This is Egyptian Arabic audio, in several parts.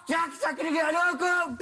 شك شك رجالكم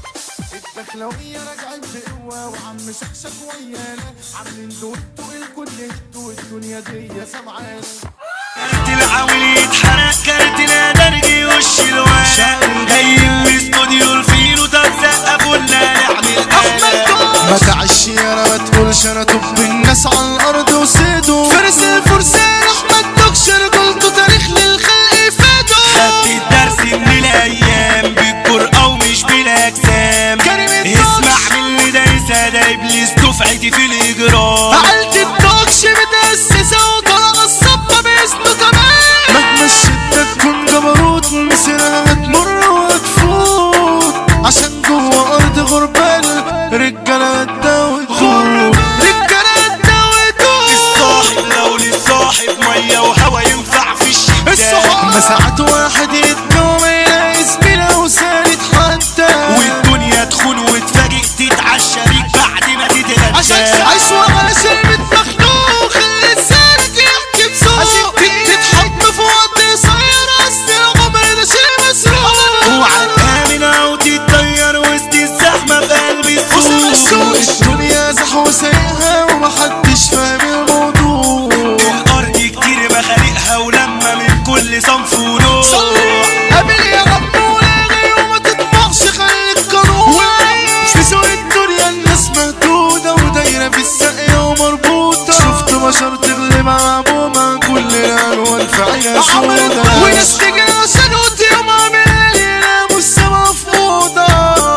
الدخلوية راجعين بقوة وعم شكشك ويانا عاملين دوتو الكل هدوا الدنيا دي سمعانا كارت العويل يتحرق كارت الادرجي وش الورق جاي من استوديو الفيلو طب سقفوا لنا نعمل قلق ما تعش يا ما تقولش انا طب الناس على الارض وسيدوا فارس الفرسان احمد دكشر قلته تاريخ للخلق فادوا خدت الدرس من الايام بالجرأة ومش بالاجسام كريم الدوش. اسمع من اللي دايسة ده ابليس دفعتي في الاجرام عيلة الدوكش متأسسة وطلع الصبة باسمه كمان مهما الشدة تكون جبروت مسيرها هتمر وهتفوت عشان جوه أرض غربال رجالة قد وتدور رجالة قد وتدور الصاحب لو للصاحب مية وهوا ينفع في الشدة الصحاب مساعات واحد يتجوم يلاقي زميلة وسالت حتى والدنيا تخون وتفاجئ تتعشى بيك بعد ما تتغدى عشان عايش وعلى شربة مخنوق خلي لسانك يحكي بسوق تتحط في وقت قصير اصل العمر ده شيء مسروق اوعى تآمن او تتطير وسط الزحمة في قلب وسط السوق السوق الدنيا زحمة وسايقها ومحدش فاهم الموضوع الارض كتير بخالقها ولما من كل صنف ونوع قابل يا رب ولاغي وما تطمعش خليك قانون في سوق الدنيا الناس مهدودة ودايرة في الساقية ومربوطة شفت بشر تغلب عموما كل الألوان في عينها سودة وناس تجري عشان قدام عامل يناموا السما في أوضة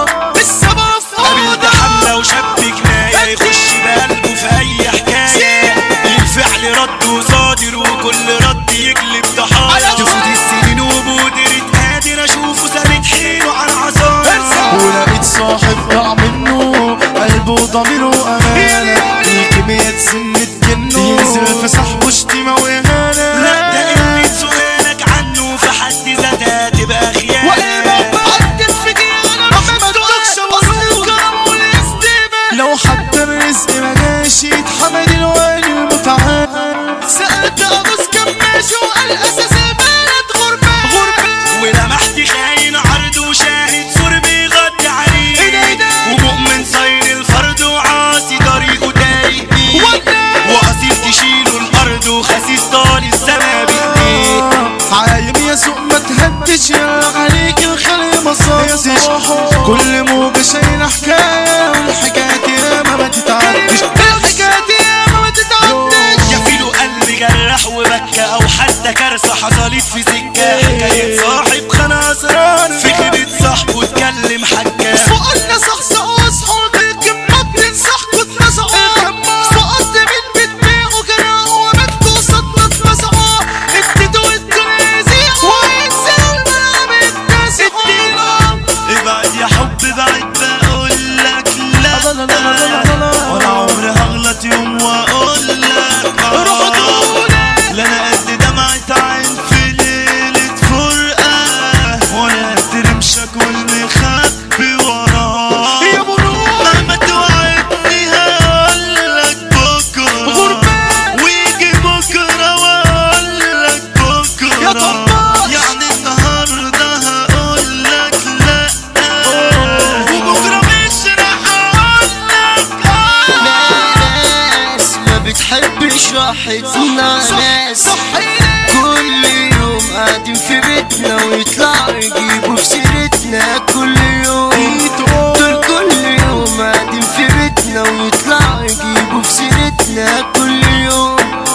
السما في قابلت أوضة حملة وشاب جناية يخش بقلبه في أي حكاية الفعل رد وصادر وكل رد يقلب ضحايا تفوت السنين وبقدرة قادر أشوفه سابت حيله على عصايا ولقيت صاحب ضاع منه قلبه وضميره أمانة الكمية تسن تجنه ينزل في صاحبه شتيمة وإهانة لا ده قلة سؤالك عنه في حد ذاتها تبقى خيانة لو حتى الرزق ما جاش يتحمد الوالي المتعال سألت أبوس كماش وقال أساس البلد غربان غربان ولمحت خاين عرض وشاهد سور بيغطي عليه إيه ده إيه ده؟ ومؤمن صاير الفرد وعاصي طريقه تايه بيه ولا واصيل تشيله الارض وخسيس طال السما بايديه عايم يا سوق ما تهدش يا عليك الخلق ما صدش كل موجة شايلة حكاية والحكايات ياما ما تتعدش الحكايات ياما ما تتعدش يا فيلو قلبي جرح وبكى او حتى كارثه حصلت في سكه حكايه صاحب خان اسرار فكره صاحبه اتكلم حكاه فوقنا صحصح واصحوا الكمات تنصحكوا اتنصحوا فقدت من بتبيعوا كراهوا ومدكوا قصادنا اتمسحوا اديتوا الدنيا يزيح وينزل الملعب يتسحوا ابعد يا حب بعد بقول لك لا لا لا لا لا لا لا. ولا عمري هغلط يوم واقول لك آه. روح دول لا انا قد دمعة عين في ليلة فرقة ولا قد رمشك والمخبي وراه يا بنور مهما توعدني هقولك بكرة غربان. ويجي بكرة واقولك بكرة يا طباخ. يعني النهاردة هقولك لا وبكرة مش راح اقولك ناس ما بتحبش راحتنا ناس كل يوم قاعدين في بيتنا ويطلعوا يجيبوا في سيرتنا كل يوم دول كل يوم قاعدين في بيتنا ويطلعوا يجيبوا في سيرتنا كل يوم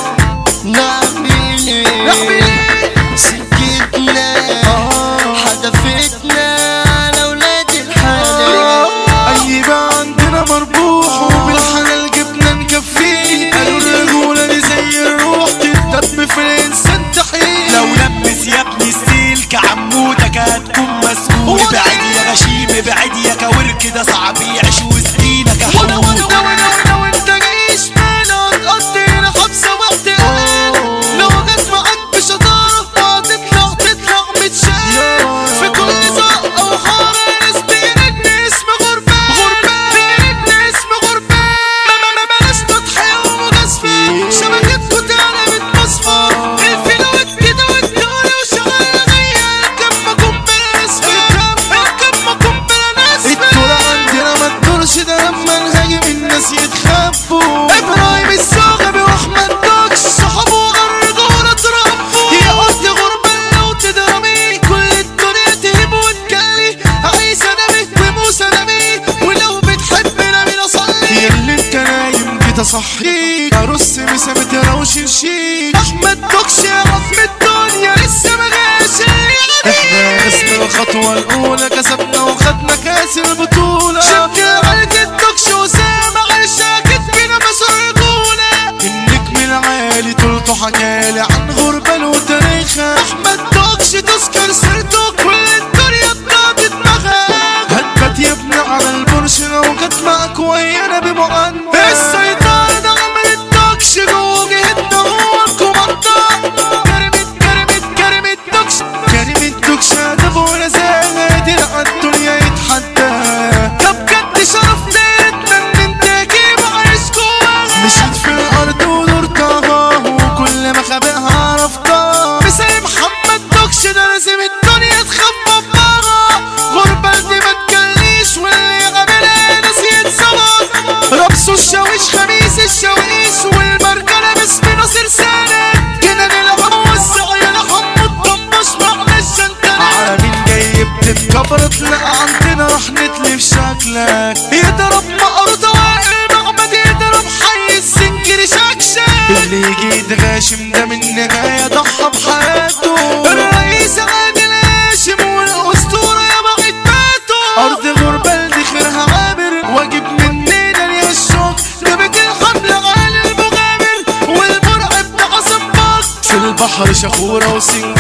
نعمل ايه سكتنا حدفتنا على ولاد الحلال اي بقى عندنا مربوح وبالحلال جبنا نكفيه قالوا الرجولة دي زي الروح تتدب في الانسان تحيي لو لبس يا ابني السلك عمودك هتكون مسؤول ابعد يا غشيم ابعد يا كورك ده صعب يعيش وسنينك وانا هحول وانا وانا وانا وانت جاي شمال هتقضينا خمسة وقت لو جت معاك بشطارة هتطلع تطلع متشال في كل زقة وحارة ناس بيرجني اسم غربان غربان بيرجني اسم غربان ما ما ما بلاش تضحية ومجازفة شبكتكوا اتقلبت مصفى الفيلو والكده والدوري وشغال غير كم كومبرس اصحيك ارص مسامة روش شيك احمد دوكش يا عم الدنيا لسه ما جاش احنا اسم الخطوة الاولى كسبنا وخدنا كاس البطولة شفت عيلة الدوكش وسامع الشاكت بينا مسؤول رجولة النجم العالي طولته حكالي عن غربة وتاريخها احمد دوكش تذكر سيرته كل الدنيا تنادي دماغها هتبت يا ابني على البرش لو جت معاك وهي انا بمؤنث السيطرة ده عمل الدوكش جوه جهتنا هو الكوماندر كريم كريم كريم الدوكش كريم الدوكش ادب ولا زاد على الدنيا يتحدى ده بجد شرف ليتنا ان انت جيب عايش جواها مشيت في الارض ودورتها وكل ما خابئها عرفتها مثل محمد دوكش ده لازم الدنيا تخبى بمرة غربة دي ما تجليش واللي قابلها ناس يتصبر ربصوا الشاويش خميس الشاويش والمرجلة باسم ناصر سالم كده نلعب والسعي لحم الطنبوش معنا الشنتلة على مين جاي بتتكبر تلاقى عندنا راح نتلف شكلك يضرب مقرطة المعبد يضرب حي السنجر شكشك اللي يجي يتغاشم ده من نهاية ضحى بحياته الرئيس عادل هاشم والأسطورة يا بغيت ماتوا أرض غربة دي خيرها عابر واجب مننا ليها الشوق جابت الحمل على المغامر والمرعب ده عصم في البحر شخورة وسنجر